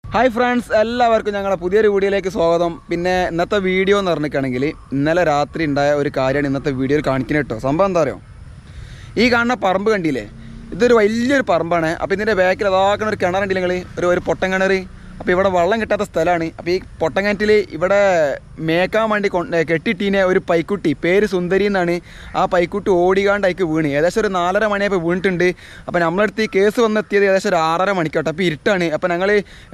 Hi friends എല്ലാവർക്കും ഞങ്ങളുടെ പുതിയൊരു വീഡിയോയിലേക്ക് സ്വാഗതം പിന്നെ ഇന്നത്തെ വീഡിയോ എന്ന് പറഞ്ഞിട്ടാണെങ്കിൽ ഇന്നലെ രാത്രി ഉണ്ടായ ഒരു കാര്യമാണ് ഇന്നത്തെ വീഡിയോയിൽ കാണിക്കുന്നത് കേട്ടോ സംഭവം എന്താ അറിയോ ഈ കാണുന്ന പറമ്പ് കണ്ടില്ലേ ഇതൊരു വലിയൊരു പറമ്പാണ് അപ്പോൾ ഇതിൻ്റെ ബാക്കിൽ അതാക്കുന്ന ഒരു കിണറുണ്ട് നിങ്ങൾ ഒരു ഒരു പൊട്ടൻ കിണർ അപ്പോൾ ഇവിടെ വെള്ളം കിട്ടാത്ത സ്ഥലമാണ് അപ്പോൾ ഈ പൊട്ടൻ ഇവിടെ മേക്കാൻ വേണ്ടി കൊണ്ട് കെട്ടിട്ടീനെ ഒരു പൈക്കുട്ടി പേര് സുന്ദരി എന്നാണ് ആ പൈക്കുട്ടി ഓടികാണ്ട് അതിക്ക് വീണ് ഏകദേശം ഒരു നാലര മണിയായപ്പോൾ വീണിട്ടുണ്ട് അപ്പോൾ നമ്മളടുത്ത് ഈ കേസ് വന്നെത്തിയത് ഏകദേശം ഒരു ആറര മണിക്കോട്ടെ അപ്പോൾ ഇരുട്ടാണ് അപ്പോൾ ഞങ്ങൾ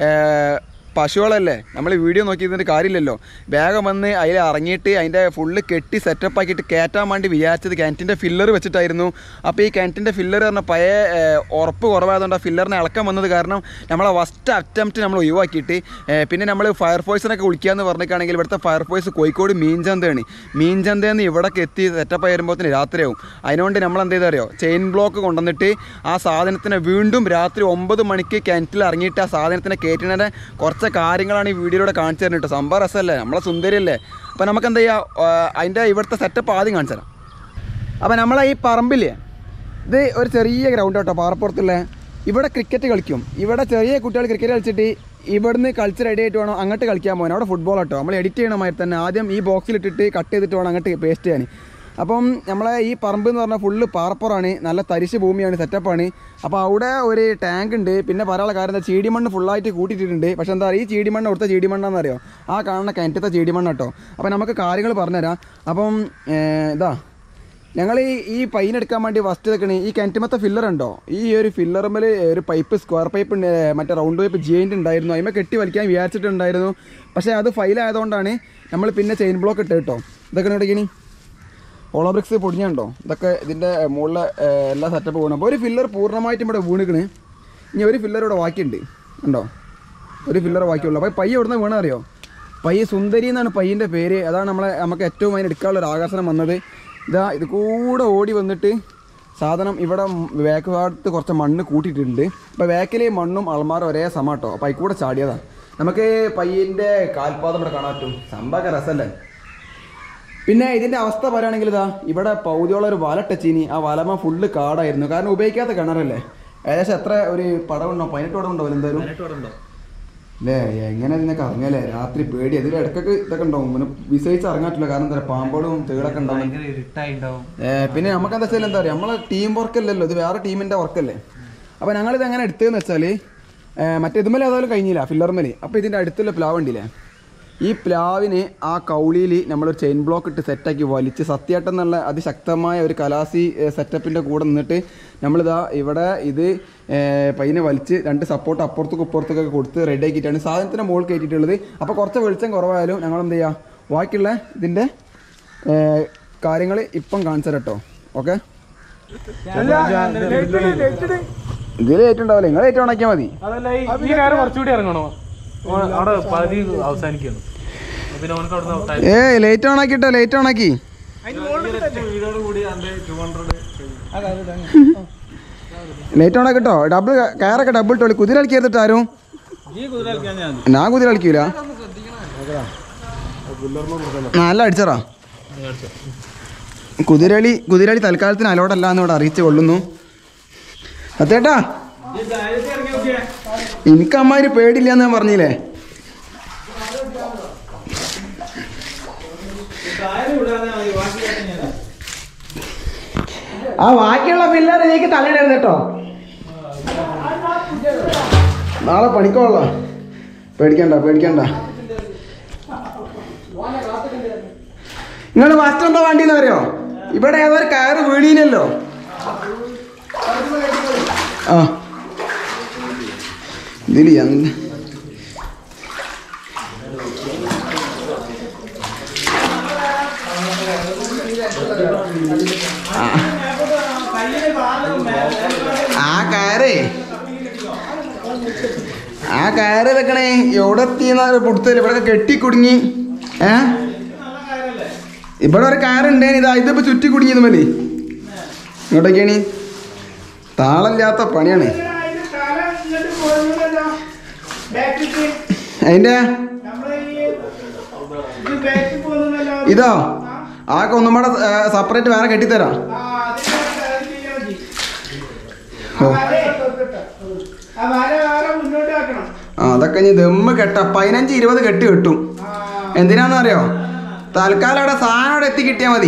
പശുകളല്ലേ നമ്മൾ വീഡിയോ നോക്കി ഇതിൻ്റെ കാര്യമില്ലല്ലോ വേഗം വന്ന് അതിൽ ഇറങ്ങിയിട്ട് അതിൻ്റെ ഫുള്ള് കെട്ടി സെറ്റപ്പ് ആക്കിയിട്ട് കയറ്റാൻ വേണ്ടി വിചാരിച്ചത് കിണറ്റിൻ്റെ ഫില്ലർ വെച്ചിട്ടായിരുന്നു അപ്പോൾ ഈ കിണറ്റിൻ്റെ ഫില്ലർ പറഞ്ഞാൽ പഴയ ഏർ, ഉറപ്പ് കുറവായതുകൊണ്ട് ആ ഫില്ലറിനെ ഇളക്കം വന്നത് കാരണം നമ്മളെ ഫസ്റ്റ് അറ്റംപ്റ്റ് നമ്മൾ ഒഴിവാക്കിയിട്ട് ഏർ, പിന്നെ നമ്മൾ ഫയർഫോഴ്സിനൊക്കെ വിളിക്കാമെന്ന് പറഞ്ഞിട്ടാണെങ്കിൽ ഇവിടുത്തെ ഫയർഫോഴ്സ് കോഴിക്കോട് മീൻചന്തയാണ് മീൻചന്തയിൽ ഇവിടേക്ക് എത്തി സെറ്റപ്പ് ആയിരുമ്പോഴത്തേന് രാത്രിയാവും അതിനുകൊണ്ട് നമ്മൾ എന്ത് ചെയ്താൽ അറിയോ ചെയിൻ ബ്ലോക്ക് കൊണ്ടുവന്നിട്ട് ആ സാധനത്തിനെ വീണ്ടും രാത്രി ഒമ്പത് മണിക്ക് കിണറ്റിൽ ഇറങ്ങിയിട്ട് ആ സാധനത്തിനെ കയറ്റുന്നതിൻ്റെ കുറച്ച് കാര്യങ്ങളാണ് ഈ വീഡിയോയിലൂടെ കാണിച്ചു തരുന്നത് കേട്ടോ സംഭവം രസമല്ലേ നമ്മളെ സുന്ദരിയല്ലേ അപ്പോൾ നമുക്ക് എന്താ ചെയ്യുക അതിൻ്റെ ഇവിടുത്തെ സെറ്റപ്പ് ആദ്യം കാണിച്ചു തരാം അപ്പോൾ നമ്മളെ ഈ പറമ്പില്ലേ ഇത് ഒരു ചെറിയ ഗ്രൗണ്ട് കേട്ടോ പാറപ്പുറത്തുള്ള ഇവിടെ ക്രിക്കറ്റ് കളിക്കും ഇവിടെ ചെറിയ കുട്ടികൾ ക്രിക്കറ്റ് കളിച്ചിട്ട് ഇവിടുന്ന് കളിച്ച് റെഡി ആയിട്ട് വേണം അങ്ങോട്ട് കളിക്കാൻ പോകാൻ അവിടെ ഫുട്ബോൾ കേട്ടോ നമ്മൾ എഡിറ്റ് ചെയ്യണമാതിരി തന്നെ ആദ്യം ഈ ബോക്സിലിട്ടിട്ട് കട്ട് ചെയ്തിട്ട് വേണം അങ്ങോട്ട് പേസ്റ്റ് ചെയ്യാൻ അപ്പം നമ്മളെ ഈ പറമ്പ് എന്ന് പറഞ്ഞാൽ ഫുള്ള് പാറപ്പുറമാണ് നല്ല തരിശ് ഭൂമിയാണ് സെറ്റപ്പാണ് അപ്പോൾ അവിടെ ഒരു ടാങ്ക് ഉണ്ട് പിന്നെ പറയാനുള്ള കാര്യം എന്താ ചീടിമണ്ണ് ഫുള്ളായിട്ട് കൂട്ടിയിട്ടുണ്ട് പക്ഷെ എന്താ പറയുക ഈ ചീടിമണ്ണ് അവിടുത്തെ ചീടിമണ്ണാന്ന് അറിയോ ആ കാണുന്ന കിണറ്റത്തെ ചീടിമണ്ണ് കേട്ടോ അപ്പോൾ നമുക്ക് കാര്യങ്ങൾ പറഞ്ഞുതരാം അപ്പം ഏർ, ഇതാ ഞങ്ങൾ ഈ ഈ പൈൻ എടുക്കാൻ വേണ്ടി ഫസ്റ്റ് വെക്കണേ ഈ കിണറ്റുമത്തെ ഫില്ലർ ഉണ്ടോ ഈ ഒരു ഫില്ലറുമ്മൽ ഒരു പൈപ്പ് സ്ക്വയർ പൈപ്പ് ഉണ്ട്, മറ്റേ റൗണ്ട് പൈപ്പ് ജെയിൻ്റ് ഉണ്ടായിരുന്നു അതിമ കെട്ടി വലിക്കാൻ വിചാരിച്ചിട്ടുണ്ടായിരുന്നു പക്ഷേ അത് ഫെയിൽ ആയതുകൊണ്ടാണ് നമ്മൾ പിന്നെ ചെയിൻ ബ്ലോക്ക് ഇട്ട് കേട്ടോ ഇതൊക്കെ ഇടയ്ക്കിനി ഹോളോ ബ്രിക്സ് പൊടിഞ്ഞുണ്ടോ ഇതൊക്കെ ഇതിൻ്റെ മുകളിലെ ഏർ, എല്ലാ സെറ്റപ്പ് പോകണം അപ്പോൾ ഒരു ഫില്ലർ പൂർണ്ണമായിട്ടും ഇവിടെ വീണിക്കണ് ഇനി ഒരു ഫില്ലർ ഇവിടെ ബാക്കിയുണ്ട് ഉണ്ടോ ഒരു ഫില്ലർ ബാക്കിയുള്ളൂ അപ്പോൾ പയ്യ എവിടുന്ന് വീണ അറിയോ പയ്യ സുന്ദരി എന്നാണ് പയ്യൻ്റെ പേര് അതാണ് നമ്മളെ നമുക്ക് ഏറ്റവും അതിന് എടുക്കാനുള്ള ഒരു ആകർഷണം വന്നത് ഇതാ ഇത് കൂടെ ഓടി വന്നിട്ട് സാധനം ഇവിടെ ബാക്ക് ഭാഗത്ത് കുറച്ച് മണ്ണ് കൂട്ടിയിട്ടുണ്ട് അപ്പോൾ ബാക്കിലെ മണ്ണും അൾമാറും ഒരേ സമ കേട്ടോ അപ്പോൾ അതിൽ കൂടെ ചാടിയതാണ് നമുക്ക് പയ്യൻ്റെ കാൽപാദം ഇവിടെ കാണാൻ പറ്റും സംഭവമൊക്കെ രസമല്ലേ പിന്നെ ഇതിന്റെ അവസ്ഥ പറയുകയാണെങ്കിൽ ഇതാ ഇവിടെ പൗതിയോളം ഒരു വല ടച്ചിനി ആ വലമ ഫുള്ള് കാടായിരുന്നു കാരണം ഉപയോഗിക്കാത്ത കിണറല്ലേ ഏകദേശം എത്ര ഒരു പടമുണ്ടോ പതിനെട്ട് പടം ഉണ്ടോ എന്തായാലും അല്ലേ എങ്ങനെ ഇതിനൊക്കെ ഇറങ്ങല്ലേ രാത്രി പേടി അതിൽ ഇടക്കൊക്കെ ഇതൊക്കെ ഉണ്ടാവും പിന്നെ വിസയിച്ച് ഇറങ്ങാറ്റില്ല കാരണം എന്താ പറയുക പാമ്പുകളും തേളൊക്കെ ഉണ്ടാവും ഭയങ്കര ഇരുട്ടായിണ്ടാവും ഏ, പിന്നെ നമുക്ക് എന്താ വെച്ചാൽ എന്താ പറയുക നമ്മളെ ടീം വർക്ക് അല്ലല്ലോ ഇത് വേറെ ടീമിന്റെ വർക്കല്ലേ അപ്പോൾ ഞങ്ങളിത് എങ്ങനെ എടുത്തതെന്ന് വെച്ചാൽ മറ്റേ ഇതുമല ഏതായാലും കഴിഞ്ഞില്ല ഫില്ലർമല് അപ്പോൾ ഇതിന്റെ അടുത്തുള്ള പ്ലാവ് ഉണ്ടില്ലേ ഈ പ്ലാവിന് ആ കൗളിയിൽ നമ്മളൊരു ചെയിൻ ബ്ലോക്ക് ഇട്ട് സെറ്റാക്കി വലിച്ച് സത്യമായിട്ട് എന്നുള്ള അതിശക്തമായ ഒരു കലാസി സെറ്റപ്പിൻ്റെ കൂടെ നിന്നിട്ട് നമ്മളിതാ ഇവിടെ ഇത് ഏ, പയ്യനെ വലിച്ച് രണ്ട് സപ്പോർട്ട് അപ്പുറത്തേക്കും ഇപ്പുറത്തേക്കൊക്കെ കൊടുത്ത് റെഡി ആക്കിയിട്ടാണ് സാധനത്തിൻ്റെ മുകളിൽ കയറ്റിയിട്ടുള്ളത് അപ്പോൾ കുറച്ച് വെളിച്ചം കുറവായാലും ഞങ്ങൾ എന്ത് ചെയ്യുക ബാക്കിയുള്ള ഇതിൻ്റെ കാര്യങ്ങൾ ഇപ്പം കാണിച്ചു തരാം കേട്ടോ ഓക്കെ ഇതിൽ ഏറ്റുണ്ടാവില്ല നിങ്ങൾ ഏറ്റവും ഉണക്കിയാൽ മതി അതല്ല ഈ- ഈ കാര്യം കുറച്ചുകൂടി ഇറങ്ങണോ ഓ- അവിടെ പകുതി അവസാനിക്കുന്നു അപ്പൊ പിന്നെ അവനക്ക് അവിടെ ഏ ലേറ്റ് ഓണാക്കിട്ടോ ലേറ്റ് ഓണാക്കി ലേറ്റ് ഓണാക്കിട്ടോ ഡബിൾ കയറൊക്കെ ഡബിൾ ഇട്ടോളി കുതിര കളിക്കരുതിട്ട് ആരും ഞാൻ കുതിര കളിക്കൂല നല്ല അടിച്ചറാ കുതിരളി കുതിരളി തൽക്കാലത്തിന് അലോടല്ല എന്ന് ഇവിടെ അറിയിച്ചു കൊള്ളുന്നു സത്യേട്ടാ എനിക്ക് അമ്മാതിരി പേടില്ല എന്ന് ഞാൻ പറഞ്ഞില്ലേ ആ ബാക്കിയുള്ള പിള്ളേർ എനിക്ക് തലയിടരുത് കേട്ടോ നാളെ പണിക്കോളാ പേടിക്കണ്ട പേടിക്കണ്ട നിങ്ങൾ മാസ്റ്റർ എന്താ വണ്ടിന്ന് അറിയോ ഇവിടെ ഏതൊരു കയറ് വീണീനല്ലോ ആ ഇതില് എന്ത് ആ കയറേ ആ കയറ് വെക്കണേ എവിടെ എത്തിയെന്നാ പുടുത്തല് ഇവിടെ കെട്ടി കുടുങ്ങി ഏ ഇവിടെ ഒരു കയറുണ്ടേ ഇതാ ഇതിപ്പോ ചുറ്റി കുടുങ്ങിയത് മതി ഇങ്ങോട്ടൊക്കെയാണ് താളമില്ലാത്ത പണിയാണ് അതിന്റെ ഇതോ ആക്കെ ഒന്നും കൂടെ സെപ്പറേറ്റ് വേറെ കെട്ടിത്തരാം ഓ ആ വല വേറെ മുന്നോട്ട് വെക്കണം ആ അതൊക്കെ ഇനി ദമ്മ് കെട്ട പതിനഞ്ച് ഇരുപത് കെട്ട് കിട്ടും എന്തിനാന്ന് അറിയോ തൽക്കാലം അവിടെ സാധനം അവിടെ എത്തി കിട്ടിയാൽ മതി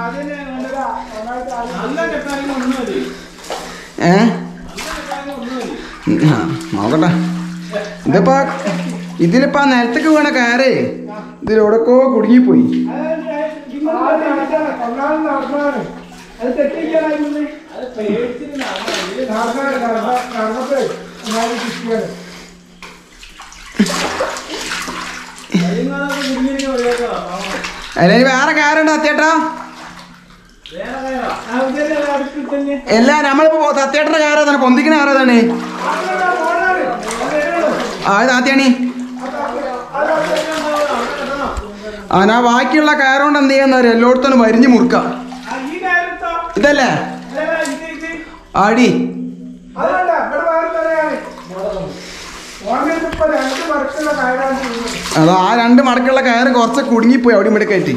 നല്ല കെട്ടാണെങ്കിൽ ഒന്നും മതി ഏ നല്ല കെട്ടാണെങ്കിൽ ഒന്നും മതി ആ, നോക്കട്ടെ ഇതിപ്പോ ഇതിലിപ്പോ ആ നിലത്തേക്ക് വീണ കയറേ ഇതിലെവിടക്കോ കുടുങ്ങിപ്പോയി അത് പേടിച്ചിട്ട് നടന്നാ കൈകാലൊക്കെ കുടുങ്ങിയിരിക്കാൻ ഒഴിവാക്കാം അല്ലെങ്കിൽ വേറെ കയറുണ്ടോ സത്യേട്ടാ വേറെ കയറാം എല്ലാ നമ്മളിപ്പോ സത്യേട്ടന്റെ കയറാ തന്നെ പൊന്തിക്കണ കയറാ തന്നെ ആ ഇത് ആദ്യാണി ആ ഞാൻ ബാക്കിയുള്ള കയറുകൊണ്ട് എന്ത് ചെയ്യാന്ന് അറിയാം എല്ലായിടത്തും മരിഞ്ഞ് മുറുക്കാം ഇതല്ലേ ആടി അത് ആ രണ്ട് മടക്കുള്ള കയറ് കുറച്ച് കുടുങ്ങിപ്പോയി അവിടെ ഇവിടെ കയറ്റി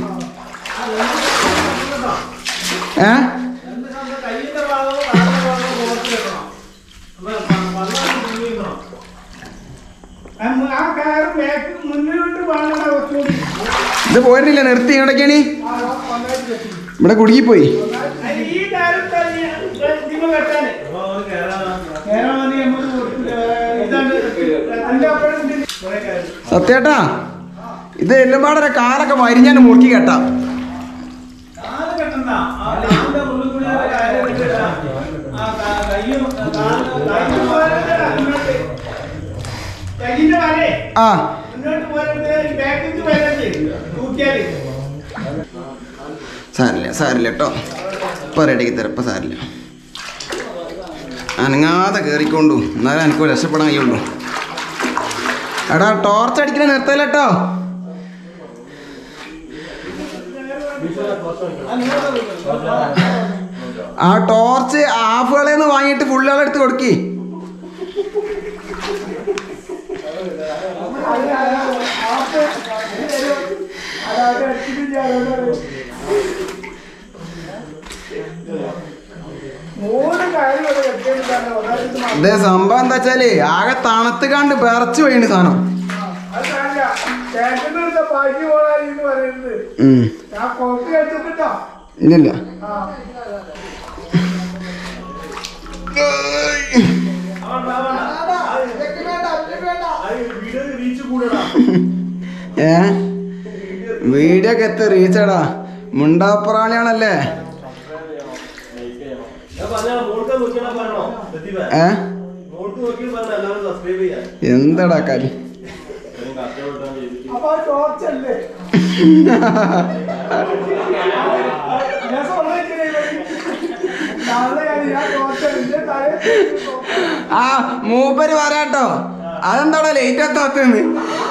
ഏ കയ്യിന്റെ ഭാഗമോ കാലിന്റെ ഭാഗമോ പുറത്ത് വെക്കണം അപ്പൊ വള്ളം കുടുങ്ങിയിരിക്കണം ആ കയറ് ബാക്ക് മുന്നിലോട്ട് പാടാ കുറച്ചുകൂടി ഇത് പോരുന്നില്ല നിർത്തി ഇവിടേക്കാണ് ആ, നന്നായിട്ട് കെട്ടി. ഇവിടെ കുടുങ്ങിപ്പോയി അതിന് ഈ കയറ് തന്നെ ഇതിമ്മ കെട്ടാന്. അപ്പൊ അവര് കയറാൻ നേരെ വന്ന് നമുക്ക് കൊടുത്തിട്ട്, ഏ, ഇതാണ് അതിന്റെ അപ്പുറം ഇതിന്റെ കുറെ കയറ്. സത്യേട്ടാ ഇത് എല്ലുംപാടെ കാലൊക്കെ വരിഞ്ഞാണ് മുറുക്കി കേട്ടാ കാല് കെട്ടണ്ട ആ കാലിന്റെ ഉള്ളിൽ കൂടി ആ കാല് കെട്ടിട്ടാ ആ കാ- കയ്യും കാലും അതിന് പോരട്ടെ, അങ്ങോട്ട്. തെങ്ങിന്റെ വരെ ആ മുന്നോട്ട് പോരട്ടെ, ഈ ബാക്കിലേക്ക് വരട്ടെ. തൂക്കിയാല്. സാരില്ല സാരില്ല കേട്ടോ ഇപ്പം റെഡിയാക്കി തരാം ഇപ്പം സാരില്ല അനങ്ങാതെ കയറിക്കൊണ്ടു എന്നാലും എനിക്ക് രക്ഷപ്പെടാൻ കഴിയുള്ളൂ എടാ ടോർച്ച് അടിക്കണ നിർത്തല്ല കേട്ടോ ആ ടോർച്ച് ഹാഫുകളേന്ന് വാങ്ങിയിട്ട് ഫുള്ളുകളെടുത്ത് കൊടുക്കി അതായത് അടിച്ചിട്ടില്ല, അതുകൊണ്ടാണ്. മൂന്ന് കയറ് ഇവിടെ കെട്ടിയിട്ടാണ് ഒന്നാമത് ഇത് ഇതേ സംഭവം എന്താ വെച്ചാല് ആകെ തണുത്ത് കണ്ട് വിറച്ചു പോയിണ്ട് സാധനം അത് കാണില്ല. ചേട്ടൻ്റെ അടുത്ത ബാക്കി പോളായി എന്ന് പറയുന്നത് ഉം. ഞാൻ കോപ്പി വെച്ചിട്ടോ ഇല്ലില്ല ആ ഏ വീഡിയോ ഒക്കെ എത്തി റീച്ചടാ മുണ്ടാപ്രാണിയാണല്ലേ ഏ എന്താടാ കാര്യം അപ്പൊ ആ ടോർച്ച് അല്ലേ ഞാൻ സമ്മതിക്കില്ല. നാളെ ഞാൻ ഞാൻ ടോർച്ച് എന്റെ തലയിൽ ആ മൂപ്പര് വരാട്ടോ അതെന്താടാ ലേറ്റ് എത്താത്തന്ന്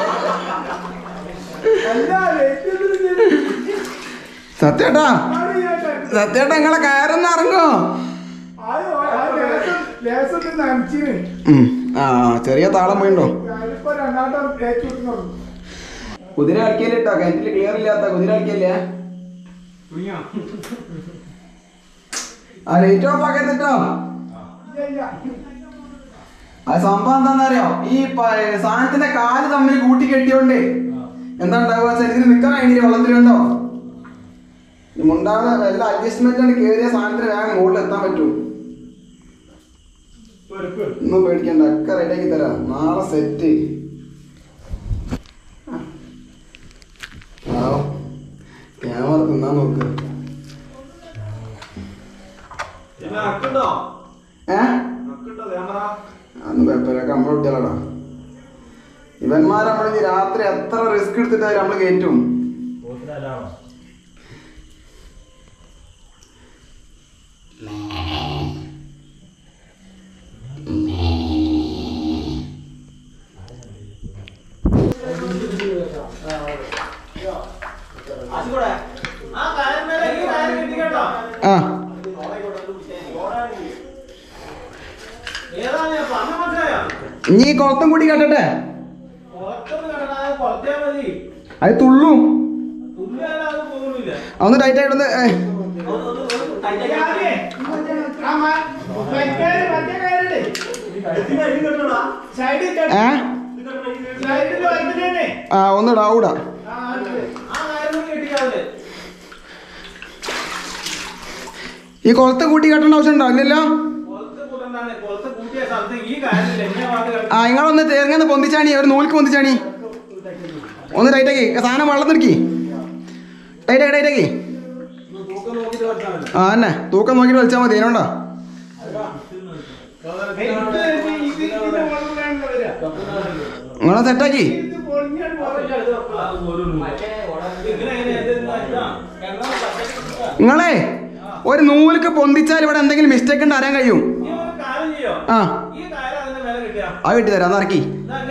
അല്ല ലൈറ്റ് ഒന്നും ഇല്ല. സത്യേട്ടാ ആണ് ഞാൻ കണ്ടത്. സത്യേട്ടാ നിങ്ങളെ കയറുന്ന ഇറങ്ങോ ആയോ, ആ ലേസം- ലേസം ഒന്ന് നനച്ചിന്. ഉം. ആ ചെറിയ താളം പോയിണ്ടോ ഞാനിപ്പോ രണ്ടാമത്തെ തേച്ച് വിട്ടുന്നുള്ളൂ. കുതിര കളിക്കല്ലേട്ടോ കിണറ്റില് ക്ലിയർ ഇല്ലാത്ത കുതിര കളിക്കല്ലേ ആ ലൈറ്റ് ഓഫ് ആക്കരുതട്ടോ ഇല്ല, ഇല്ല. ആ സംഭവം എന്താണെന്നറിയോ ഈ പ- സാധനത്തിന്റെ കാല് തമ്മിൽ കൂട്ടി കെട്ടിയോണ്ട് എന്താ ഉണ്ടാവുക വെച്ചാൽ ഇതിന് നിക്കാൻ കഴിഞ്ഞില്ല വെള്ളത്തിലുണ്ടോ മുണ്ടാവുന്ന വല്ല അഡ്ജസ്റ്റ്മെന്റ് ആണ് കേറിയ സാധനത്തിന് വേഗം മുകളിൽ എത്താൻ പറ്റും ഒന്നും പേടിക്കണ്ട ഒക്കെ റെഡിയാക്കി തരാം നാളെ സെറ്റ് ക്യാമറ തിന്നാൻ നോക്ക് ഏ അന്ന് കുഴപ്പമില്ല നമ്മൾ കുട്ടികളാടാ ഇവന്മാരെ നമ്മളിനി രാത്രി എത്ര റിസ്ക് എടുത്തിട്ടായാലും നമ്മൾ കയറ്റും ആ കയറിന്മേലെ ഈ കയറ് കെട്ടിക്കട്ടോ ആ ഏതാണ് പറഞ്ഞ മനസ്സിലായോ ഇനി ഈ കുളത്തും കൂടി കെട്ടട്ടെ പുറത്തൊന്നും കിടക്കാതെ പുറത്തേ മതി അത് തുള്ളും തുല്യല്ല അത് പോകുന്നില്ല ഒന്ന് ടൈറ്റ് ആയിട്ടൊന്ന് ഏ, ഞാനേ, ആ മ- മറ്റേ മറ്റേ കയറില്ലേ? സൈഡിൽ കെട്ടി. ഏ സൈഡിൽ വന്നിട്ടേ ആ ഒന്നിടാ ഔടാ ആ ഉണ്ട്. ആ കാര്യം കിട്ടിയാവില്ലേ ഈ കൊളത്ത് കൂട്ടി കെട്ടേണ്ട ആവശ്യം ഉണ്ടോ ഇല്ലല്ലോ കൊളത്ത് കൂട്ടണ്ടാണ് കൊളത്ത് കൂട്ടിയ സ്ഥലത്ത് ഈ കാര്യമില്ല എന്നെ ഭാഗത്ത് കിടന്ന് ആ നിങ്ങളൊന്ന് തേങ്ങന്ന് പൊന്തിച്ചാണി ഒരു നൂൽക്ക് പൊന്തിച്ചാണി ഒന്ന് ടൈറ്റാക്കി സാധനം വെള്ളം നിർക്കി ടൈറ്റാക്കി ടൈറ്റാക്കി തൂക്കം നോക്കിയിട്ട് വെച്ചാൽ മതി ആ തന്നെ തൂക്കം നോക്കിയിട്ട് വലിച്ചാൽ മതി അതിനോണ്ടാ ഇത് ഇത് ഇതിന്റെ മുകളിൽ വേണ്ട വരിക. നിങ്ങളെ സെറ്റാക്കി ഇത് പൊളിഞ്ഞാണ് പോകുന്നത്. നിങ്ങളെ ഒരു നൂൽക്ക് പൊന്തിച്ചാൽ ഇവിടെ എന്തെങ്കിലും മിസ്റ്റേക്ക് ഉണ്ട് അറിയാൻ കഴിയും ആ അത് കിട്ടി തരാം അതിറക്കി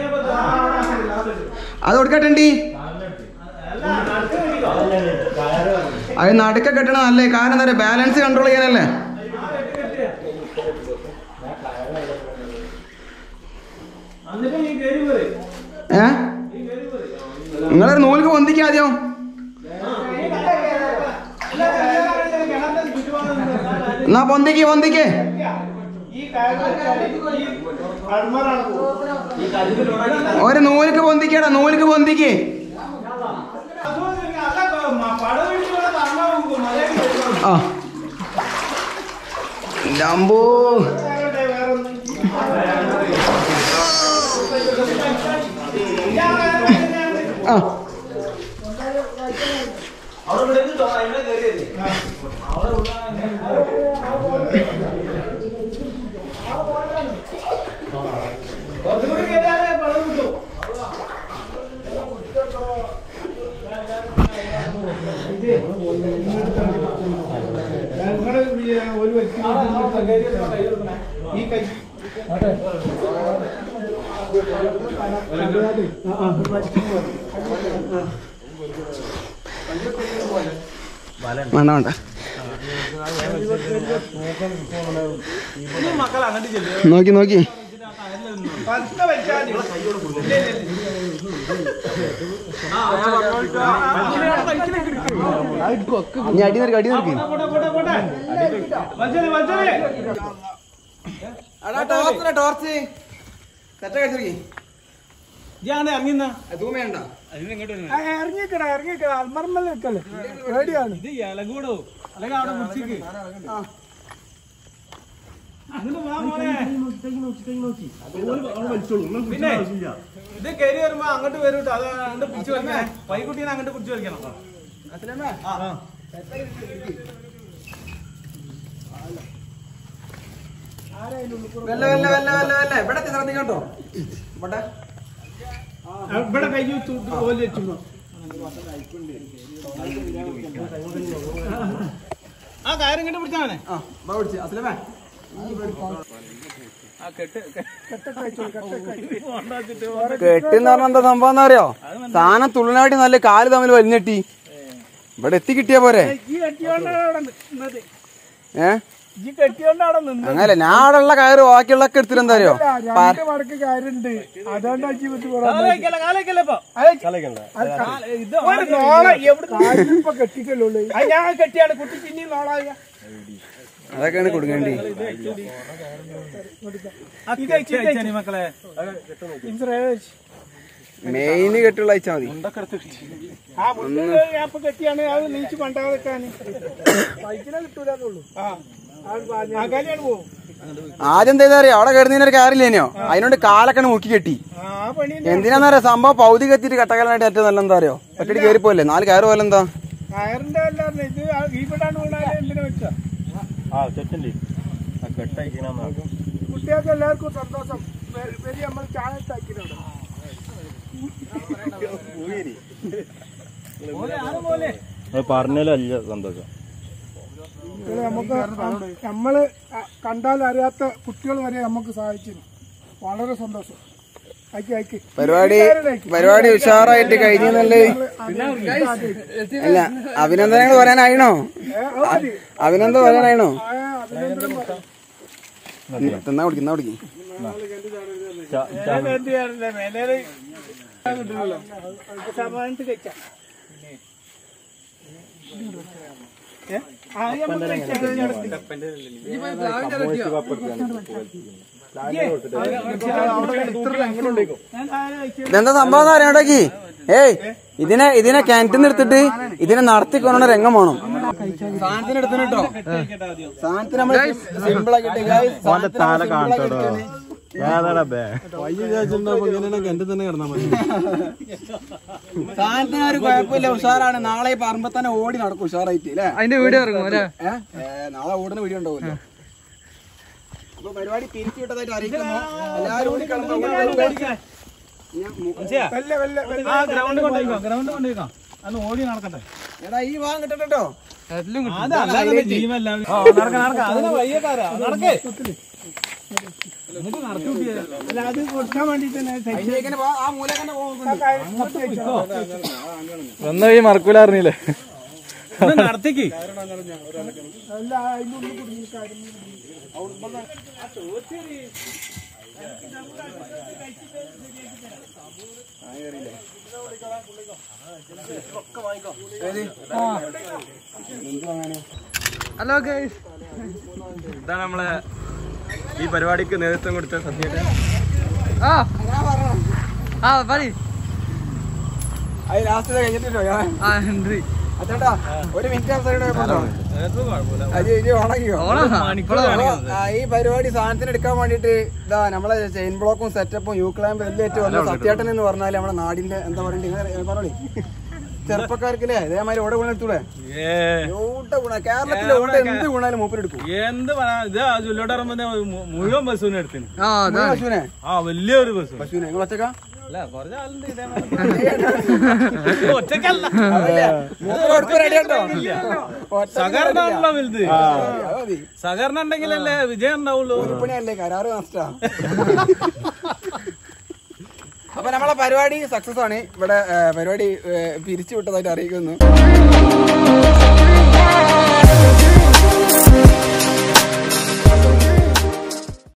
അത് കൊടുക്കട്ടെണ്ടി അത് നടുക്ക കെട്ടണം നല്ലേ കാരണം എന്താ പറയുക ബാലൻസ് കൺട്രോൾ ചെയ്യാനല്ലേ എന്നിട്ട് നീ കയറി പോരെ ഏ നീ കയറി പോരെ നിങ്ങളൊരു നൂൽക്ക് പൊന്തിക്കുക ആദ്യം എന്നാ പൊന്തിക്ക് പൊന്തിക്ക് ഈ കാര്യം വെച്ചാൽ ഈ അൾമറാണ് പോകുന്നത്. ഒരു നൂൽക്ക് പൊന്തിക്കടാ നൂൽക്ക് പൊന്തിക്ക് ആ ലംബോ വേറെ വേറൊന്നും ആ ഞങ്ങള് ഒരു വ്യക്തി ഈ കൈ വേണ്ട വേണ്ട മക്കൾ അങ്ങോട്ട് ചെല്ലുക നോക്കി നോക്കി പത്ത് വെച്ചാൽ ഇനി അടി നിൽക്ക് അടി നിൽക്ക് ടോർച്ച് സെറ്റ് കഴിച്ചിരിക്കും ഞാൻ ഇറങ്ങിന്ന തൂമയുണ്ട ഇറങ്ങിക്കട ഇറങ്ങിക്കട അൽമർമല്ല വെക്കല്ലേ പേടിയാണ് ഇത് ഇലകൂടോ അല്ലെങ്കിൽ അവിടെ കുടിച്ചിക്ക് അങ്ങോട്ട് വാ മോനെ പിന്നെ ഇത് കയറി വരുമ്പോ അങ്ങോട്ട് വരും കേട്ടോ അത് അങ്ങോട്ട് പിടിച്ചു വലിക്കണേ പൈക്കുട്ടീനെ അങ്ങോട്ട് പിടിച്ചു വലിക്കണം ആ. വല്ല വല്ല വല്ല വല്ല വല്ല ഇവിടെ ശ്രദ്ധിക്കട്ടോ ഇവിടെ ഇവിടെ കൈ ഓല് വെച്ചു ആ കയറി ഇങ്ങോട്ട് പിടിച്ചാണേ ആ ബാ പിടിച്ച് അസ്ലമേ ആ കെട്ട് കെട്ടെന്ന് പറഞ്ഞ എന്താ സംഭവം എന്താ അറിയോ സാധനം തുള്ളിനാട്ടി നല്ല കാല് തമ്മിൽ വലിഞ്ഞെട്ടി ഇവിടെ എത്തി കിട്ടിയ പോരെ ഈ കെട്ടിയോണ്ടാണ് അവിടെ നിന്നത് ഏ ഈ കെട്ടിയോണ്ട് അവിടെ നിന്നത് അങ്ങനെ ഞാൻ അവിടെ ഉള്ള കയറ് ബാക്കിയുള്ളൊക്കെ എടുത്തിട്ട് എന്താ അറിയോ രണ്ട് മടക്ക് കാര്യണ്ട് അതുകൊണ്ടാ ജീവിതത്തിൽ കാലയ്ക്കല്ല കാലയ്ക്കല്ല ഇപ്പൊ ഒരു നോള എവിടെ ഇപ്പൊ കെട്ടിക്കല്ലോ അത് ഞാൻ കെട്ടിയാണ് കുട്ടി പിന്നെ നോളായ അതൊക്കെയാണ് കൊടുക്കേണ്ടി ഇത് അയച്ചാ മക്കളെ ഇൻഷുറൻസ് മെയിന് കെട്ടുള്ള അയച്ചാ മതി ആ മുന്നേ ഞാൻ ഇപ്പൊ കെട്ടിയാണ് അത് നീച്ച് പണ്ടാതെക്കാന് ബൈക്കിനെ കിട്ടൂലെന്നുള്ളൂ ആ ആ കാര്യമാണ് പോകും ആദ്യം എന്താ അറിയോ അവിടെ കിടന്നതിനൊരു കാര്യമില്ലേനോ അതിനോട് കാലൊക്കെ മുക്കി കെട്ടി ആ പണി എന്തിനാന്നറിയോ സംഭവം പൗതി കത്തിട്ട് കട്ടക്കാലായിട്ട് ഏറ്റവും നല്ല എന്താ അറിയോ ഒറ്റടി കയറി പോലെ നാല് കയറ് പോലെ എന്താ കയറിന്റെ അല്ലാതെ ഇത് ഇവിടാണ് വീണാല് എന്തിനു വെച്ചാ കുട്ടികൾക്ക് എല്ലാവർക്കും സന്തോഷം വെ- വലിയ നമ്മൾ ചായത്താക്കിയിട്ടുണ്ട് പറഞ്ഞാലല്ല സന്തോഷം ഇത് നമുക്ക് നമ്മള് കണ്ടാൽ അറിയാത്ത കുട്ടികൾ വരെ നമുക്ക് സഹായിച്ചിരുന്നു വളരെ സന്തോഷം അയക്കി അയക്കി പരിപാടി പരിപാടി ഉഷാറായിട്ട് കഴിഞ്ഞല്ലേ അല്ല അഭിനന്ദനങ്ങൾ പറയാനായിണോ അഭിനന്ദനം പറയാനായിണോ അഭിനന്ദനം പറയാം തിന്നാ കുടിക്കും എന്നാ കുടിക്കും സമാനത്ത് കഴിച്ചാ ഏ? ആ, നമുക്ക് കഴിച്ചാ. ഇതെന്താ സംഭവം എന്ന് അറിയണ്ടോക്കി ഏയ് ഇതിനെ ഇതിനെ കിണറ്റിൽ എടുത്തിട്ട് ഇതിനെ നടത്തിക്കൊണ്ട രംഗം വേണം സാധനത്തിന് എടുത്തിന് കേട്ടോ സാധനത്തിന് നമ്മൾ സിമ്പിൾ ആക്കിട്ട് സാധനത്തിന് ഒരു കുഴപ്പമില്ല ഉഷാറാണ് നാളെ ഈ പറമ്പ തന്നെ ഓടി നടക്കും ഉഷാറായിട്ട് അല്ലേ അതിന്റെ വീഡിയോ ഇറങ്ങും അല്ലേ ഏ? ഏ, നാളെ ഓടുന്ന വീഡിയോ ഉണ്ടാവുമല്ലോ അപ്പൊ പരിപാടി പിരിച്ചു വിട്ടതായിട്ട് അറിയിക്കുന്നു എല്ലാവരും കൂടി കിടന്ന് ഓടി വല്ല വല്ല വല്ല ആ ഗ്രൗണ്ട് കൊണ്ടുപോയിക്കോ ഗ്രൗണ്ട് കൊണ്ടുപോയിക്കോ അന്ന് ഓടി നടക്കട്ടെ എടാ ഈ വാങ്ങ കിട്ടട്ടോ അതിലും കിട്ടും അത് അല്ലാതെ ടീമല്ല നടക്ക നടക്ക അതിനെ വയ്യക്കാരാ നടക്കേ എന്നിട്ട് നടത്തി കുട്ടിയെ അല്ല അത് കൊടുക്കാൻ വേണ്ടി തന്നെ ആ മൂലക്കന്നെ പോകും വന്ന ഈ മറക്കൂല അറിഞ്ഞില്ലേ ഒന്ന് നടത്തിക്ക് അല്ല അതിന്റെ ഉള്ളിൽ കുടുങ്ങി കാര്യം ഹലോ ഗൈസ് ഇതാണ് നമ്മളെ ഈ പരിപാടിക്ക് നേതൃത്വം കൊടുത്ത സത്യേട്ടൻ ആ ആ പറ അത് ലാസ്റ്റ് കഴിഞ്ഞിട്ടോ ആ ഹെൻറി അച്ചേട്ടാ ഒരു മിനിറ്റ് അത് ഇനി ഓണാക്കിയോ ഓണാ ആ, ഈ പരിപാടി സാധനത്തിന് എടുക്കാൻ വേണ്ടിട്ട് ഇതാ നമ്മളെ ചെയിൻ ബ്ലോക്കും സെറ്റപ്പും യു ക്ലാമ്പ് എല്ലാം ഏറ്റവും വന്ന സത്യേട്ടൻ എന്ന് പറഞ്ഞാൽ നമ്മുടെ നാടിന്റെ എന്താ പറയണ്ടേ പറഞ്ഞോളി ചെറുപ്പക്കാർക്കില്ലേ ഇതേമാതിരി ഓടെ ഗുണം എടുത്തൂടെ ഓട്ട ഗുണ കേരളത്തിലെ ഓട്ട എന്ത് ഗുണാലും മൂപ്പരെടുക്കും എന്ത് പറയാ ഇത് ആ ചുല്ലോട്ട് ഇറങ്ങുമ്പോ മുഴുവൻ ബസ്സിനെ എടുത്തിന് ആ അതാ പശുവിനെ ആ വലിയൊരു ബസ് പശുവിനെ നിങ്ങൾ ഒറ്റക്കാ അല്ല കുറച്ച് ആളുണ്ട് ഇതേമാതിരി ഒറ്റക്കല്ല സഹകരണമാണല്ലോ വലുത് സഹകരണം ഉണ്ടെങ്കിലല്ലേ വിജയം ഉണ്ടാവുള്ളൂ ഉരുപ്പണിയല്ലേ കരാറ് നഷ്ടാ അപ്പൊ നമ്മളെ പരിപാടി സക്സസ് ആണ് ഇവിടെ ഏ, പരിപാടി ഏ, പിരിച്ചു വിട്ടതായിട്ട് അറിയിക്കുന്നു